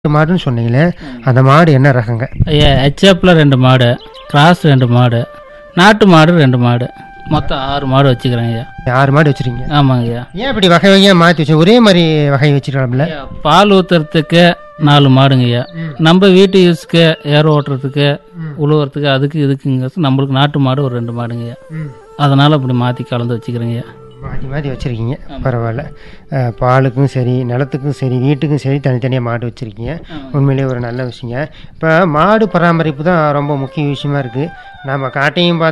மாடுன்னு சொன்னீங்களே அந்த மாடு என்ன ரகங்க ஐயா ஹெச்எப்பில் ரெண்டு மாடு கிராஸ் ரெண்டு மாடு நாட்டு மாடு ரெண்டு மாடு மொத்தம் ஆறு மாடு வச்சுக்கிறேங்க ஐயா ஆறு மாடு வச்சிருக்கீங்க ஆமாங்க ஐயா ஏன் இப்படி வகை வகையாக மாற்றி வச்சு ஒரே மாதிரி வகை வச்சிருக்கலாம்ல ஐயா, பால் ஊற்றுறதுக்கு நாலு மாடுங்க ஐயா நம்ம வீட்டு யூஸ்க்கு ஏர் ஓட்டுறதுக்கு உழுவுறதுக்கு அதுக்கு இதுக்குங்க நம்மளுக்கு நாட்டு மாடு ஒரு ரெண்டு மாடுங்க ஐயா அதனால் அப்படி மாற்றி கலந்து வச்சுக்கிறேங்க ஐயா மாற்றி மாற்றி வச்சுருக்கீங்க பரவாயில்ல அஹ், பாலுக்கும் சரி நிலத்துக்கும் சரி வீட்டுக்கும் சரி தனித்தனியாக மாடு வச்சுருக்கீங்க உண்மையிலேயே ஒரு நல்ல விஷயங்க இப்போ மாடு பராமரிப்பு தான் ரொம்ப முக்கிய விஷயமா இருக்குது நம்ம காட்டையும் பார்த்து